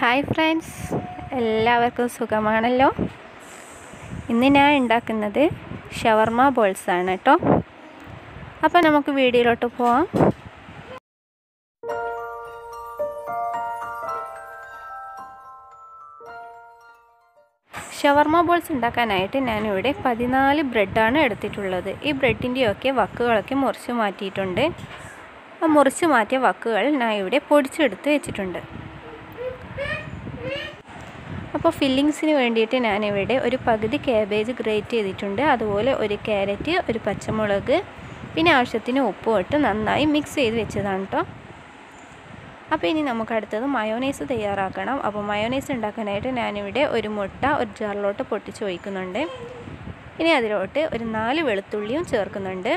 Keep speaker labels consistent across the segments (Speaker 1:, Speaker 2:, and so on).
Speaker 1: hi friends എല്ലാവർക്കും സുഖമാണല്ലോ ഇന്ന് ഞാൻ ഉണ്ടാക്കുന്നത് ഷവർമ ബോൾസ് ആണ് കേട്ടോ അപ്പോൾ നമുക്ക് വീഡിയോയിലോട്ട് പോവാം ഷവർമ ബോൾസ് ഉണ്ടാക്കാനായിട്ട് ഞാനിവിടെ പതിനാല് ബ്രെഡാണ് എടുത്തിട്ടുള്ളത് ഈ ബ്രെഡിൻ്റെയൊക്കെ വക്കുകളൊക്കെ മുറിച്ച് മാറ്റിയിട്ടുണ്ട് ആ മുറിച്ച് മാറ്റിയ വക്കുകൾ ഞാൻ ഇവിടെ പൊടിച്ചെടുത്ത് വെച്ചിട്ടുണ്ട് അപ്പോൾ ഫില്ലിങ്സിന് വേണ്ടിയിട്ട് ഞാനിവിടെ ഒരു പകുതി കാബേജ് ഗ്രേറ്റ് ചെയ്തിട്ടുണ്ട് അതുപോലെ ഒരു ക്യാരറ്റ് ഒരു പച്ചമുളക് പിന്നെ ആവശ്യത്തിന് ഉപ്പും ഇട്ട് നന്നായി മിക്സ് ചെയ്ത് വെച്ചതാണ് കേട്ടോ അപ്പോൾ ഇനി നമുക്ക് അടുത്തത് മയോനൈസ് തയ്യാറാക്കണം അപ്പോൾ മയോനൈസ് ഉണ്ടാക്കാനായിട്ട് ഞാനിവിടെ ഒരു മുട്ട ഒരു ജാറിലോട്ട് പൊട്ടിച്ച് ഒഴിക്കുന്നുണ്ട് ഇനി അതിലോട്ട് ഒരു നാല് വെളുത്തുള്ളിയും ചേർക്കുന്നുണ്ട്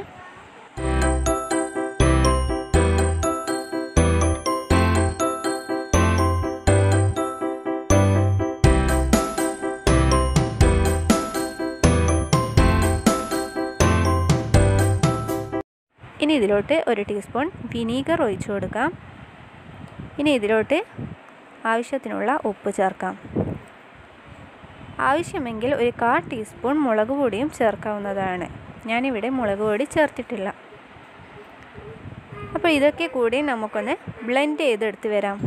Speaker 1: ഇനി ഇതിലോട്ട് ഒരു ടീസ്പൂൺ വിനീഗർ ഒഴിച്ചു കൊടുക്കാം ഇനി ഇതിലോട്ട് ആവശ്യത്തിനുള്ള ഉപ്പ് ചേർക്കാം ആവശ്യമെങ്കിൽ ഒരു കാ ടീസ്പൂൺ മുളക് പൊടിയും ചേർക്കാവുന്നതാണ് ഞാനിവിടെ മുളക് പൊടി ചേർത്തിട്ടില്ല അപ്പോൾ ഇതൊക്കെ കൂടി നമുക്കൊന്ന് ബ്ലെൻഡ് ചെയ്തെടുത്ത് വരാം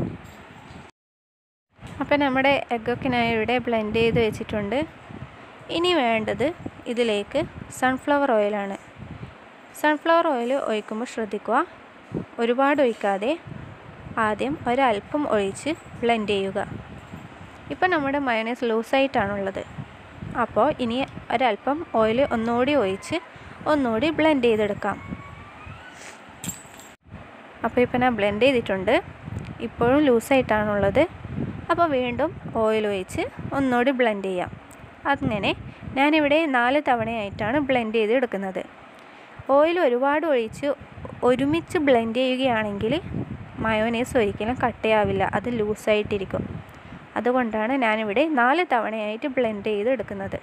Speaker 1: അപ്പോൾ നമ്മുടെ എഗ്ഗൊക്കെ ഞാൻ ഇവിടെ ബ്ലെൻഡ് ചെയ്ത് വെച്ചിട്ടുണ്ട് ഇനി വേണ്ടത് ഇതിലേക്ക് സൺഫ്ലവർ ഓയിലാണ് സൺഫ്ലവർ ഓയിൽ ഒഴിക്കുമ്പോൾ ശ്രദ്ധിക്കുക ഒരുപാട് ഒഴിക്കാതെ ആദ്യം ഒരല്പം ഒഴിച്ച് ബ്ലെൻഡ് ചെയ്യുക ഇപ്പോൾ നമ്മുടെ മയണൈസ് ലൂസായിട്ടാണുള്ളത് അപ്പോൾ ഇനി ഒരല്പം ഓയിൽ ഒന്നുകൂടി ഒഴിച്ച് ഒന്നുകൂടി ബ്ലെൻഡ് ചെയ്തെടുക്കാം അപ്പോൾ ഇപ്പോൾ ഞാൻ ബ്ലെൻഡ് ചെയ്തിട്ടുണ്ട് ഇപ്പോഴും ലൂസായിട്ടാണുള്ളത് അപ്പോൾ വീണ്ടും ഓയിൽ ഒഴിച്ച് ഒന്നുകൂടി ബ്ലെൻഡ് ചെയ്യാം അങ്ങനെ ഞാനിവിടെ നാല് തവണയായിട്ടാണ് ബ്ലെൻഡ് ചെയ്ത് എടുക്കുന്നത് ഓയിൽ ഒരുപാട് ഒഴിച്ച് ഒരുമിച്ച് ബ്ലെൻഡ് ചെയ്യുകയാണെങ്കിൽ മയോനൈസ് ഒരിക്കലും കട്ടയാവില്ല അത് ലൂസായിട്ടിരിക്കും അതുകൊണ്ടാണ് ഞാനിവിടെ നാല് തവണയായിട്ട് ബ്ലെൻഡ് ചെയ്ത് എടുക്കുന്നത്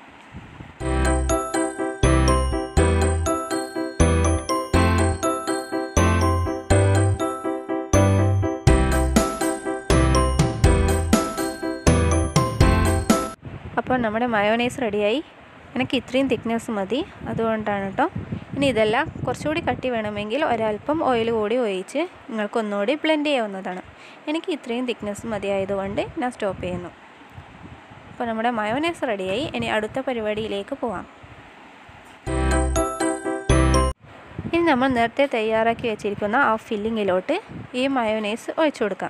Speaker 1: അപ്പോൾ നമ്മുടെ മയോനൈസ് റെഡിയായി എനിക്ക് ഇത്രയും തിക്നെസ് മതി അതുകൊണ്ടാണ് കേട്ടോ ഇനി ഇതെല്ലാം കുറച്ചുകൂടി കട്ടി വേണമെങ്കിൽ ഒരല്പം ഓയിൽ കൂടി ഒഴിച്ച് നിങ്ങൾക്ക് ഒന്നുകൂടി ബ്ലെൻഡ് ചെയ്യാവുന്നതാണ് എനിക്ക് ഇത്രയും തിക്നെസ് മതിയായതുകൊണ്ട് ഞാൻ സ്റ്റോപ്പ് ചെയ്യുന്നു അപ്പോൾ നമ്മുടെ മയോനൈസ് റെഡിയായി ഇനി അടുത്ത പരിപാടിയിലേക്ക് പോവാം ഇനി നമ്മൾ നേരത്തെ തയ്യാറാക്കി വെച്ചിരിക്കുന്ന ആ ഫില്ലിങ്ങിലോട്ട് ഈ മയോനൈസ് ഒഴിച്ചു കൊടുക്കാം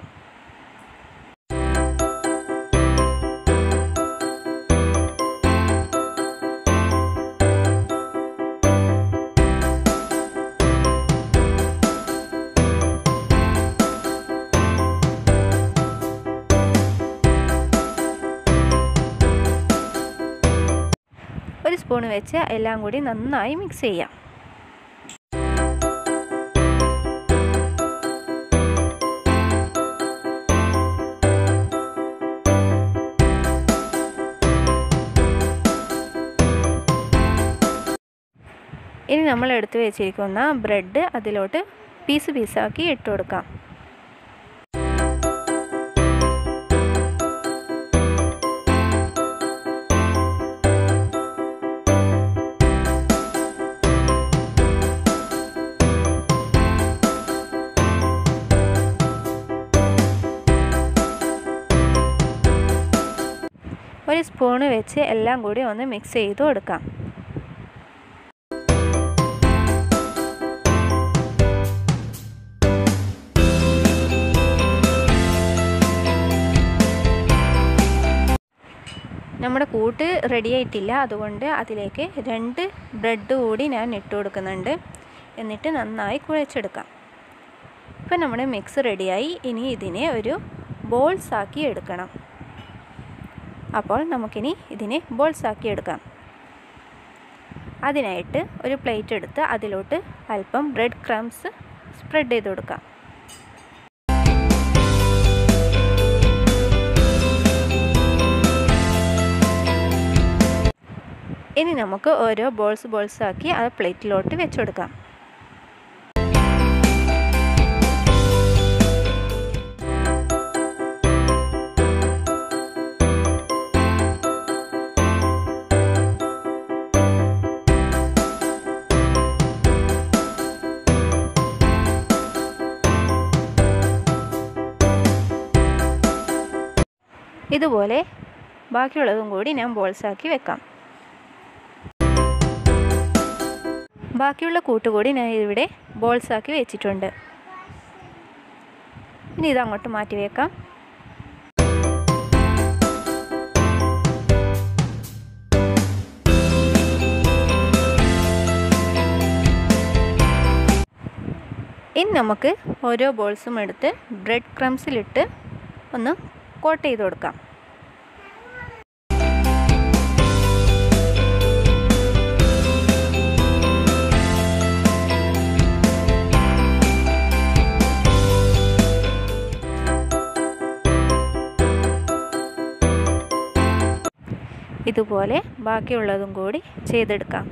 Speaker 1: ഒരു സ്പൂൺ വെച്ച് എല്ലാം കൂടി നന്നായി മിക്സ് ചെയ്യാം ഇനി നമ്മൾ എടുത്തു വെച്ചിരിക്കുന്ന ബ്രെഡ് അതിലോട്ട് പീസ് പീസാക്കി ഇട്ട് കൊടുക്കാം ഒരു സ്പൂണ് വെച്ച് എല്ലാം കൂടി ഒന്ന് മിക്സ് ചെയ്ത് കൊടുക്കാം നമ്മുടെ കൂട്ട് റെഡി ആയിട്ടില്ല അതുകൊണ്ട് അതിലേക്ക് രണ്ട് ബ്രെഡ് കൂടി ഞാൻ ഇട്ട് കൊടുക്കുന്നുണ്ട് എന്നിട്ട് നന്നായി കുഴച്ചെടുക്കാം ഇപ്പം നമ്മുടെ മിക്സ് റെഡിയായി ഇനി ഇതിനെ ഒരു ബോൾസ് ആക്കി എടുക്കണം അപ്പോൾ നമുക്കിനി ഇതിനെ ബോൾസ് ആക്കി എടുക്കാം അതിനായിട്ട് ഒരു പ്ലേറ്റ് എടുത്ത് അതിലോട്ട് അല്പം ബ്രെഡ് ക്രംസ് സ്പ്രെഡ് ചെയ്ത് കൊടുക്കാം ഇനി നമുക്ക് ഓരോ ബോൾസ് ബോൾസ് ആക്കി ആ പ്ലേറ്റിലോട്ട് വെച്ചെടുക്കാം ഇതുപോലെ ബാക്കിയുള്ളതും കൂടി ഞാൻ ബോൾസാക്കി വെക്കാം ബാക്കിയുള്ള കൂട്ടുകൂടി ഞാൻ ഇവിടെ ബോൾസാക്കി വെച്ചിട്ടുണ്ട് ഇനി ഇതങ്ങോട്ട് മാറ്റി വെക്കാം ഇനി നമുക്ക് ഓരോ ബോൾസും എടുത്ത് ബ്രെഡ് ക്രംസിലിട്ട് ഒന്ന് കോട്ട് ചെയ്ത് കൊടുക്കാം ഇതുപോലെ ബാക്കിയുള്ളതും കൂടി ചെയ്തെടുക്കാം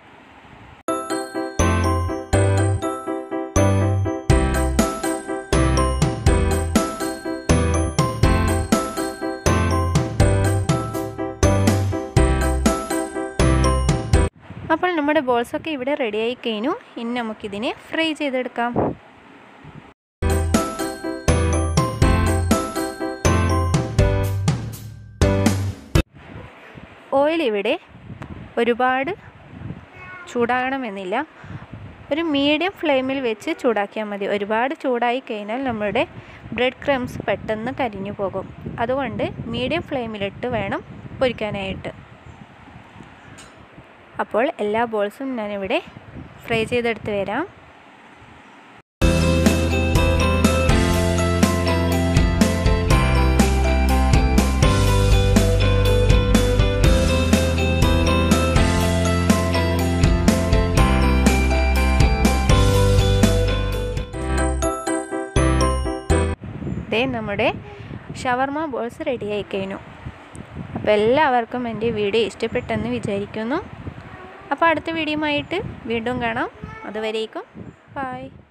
Speaker 1: അപ്പോൾ നമ്മുടെ ബോൾസൊക്കെ ഇവിടെ റെഡിയായി കഴിഞ്ഞു ഇനി നമുക്കിതിനെ ഫ്രൈ ചെയ്തെടുക്കാം ഓയിൽ ഇവിടെ ഒരുപാട് ചൂടാകണമെന്നില്ല ഒരു മീഡിയം ഫ്ലെയിമിൽ വെച്ച് ചൂടാക്കിയാൽ മതി ഒരുപാട് ചൂടായി കഴിഞ്ഞാൽ നമ്മുടെ ബ്രെഡ് ക്രംസ് പെട്ടെന്ന് കരിഞ്ഞു പോകും അതുകൊണ്ട് മീഡിയം ഫ്ലെയിമിലിട്ട് വേണം പൊരിക്കാനായിട്ട് അപ്പോൾ എല്ലാ ബോൾസും ഞാനിവിടെ ഫ്രൈ ചെയ്തെടുത്ത് വരാം ദേ നമ്മുടെ ഷവർമ ബോൾസ് റെഡിയായി കഴിഞ്ഞു അപ്പോൾ എല്ലാവർക്കും എൻ്റെ വീഡിയോ ഇഷ്ടപ്പെട്ടെന്ന് വിചാരിക്കുന്നു അപ്പോൾ അടുത്ത വീഡിയോയുമായിട്ട് വീണ്ടും കാണാം അതുവരേക്കും ബായ്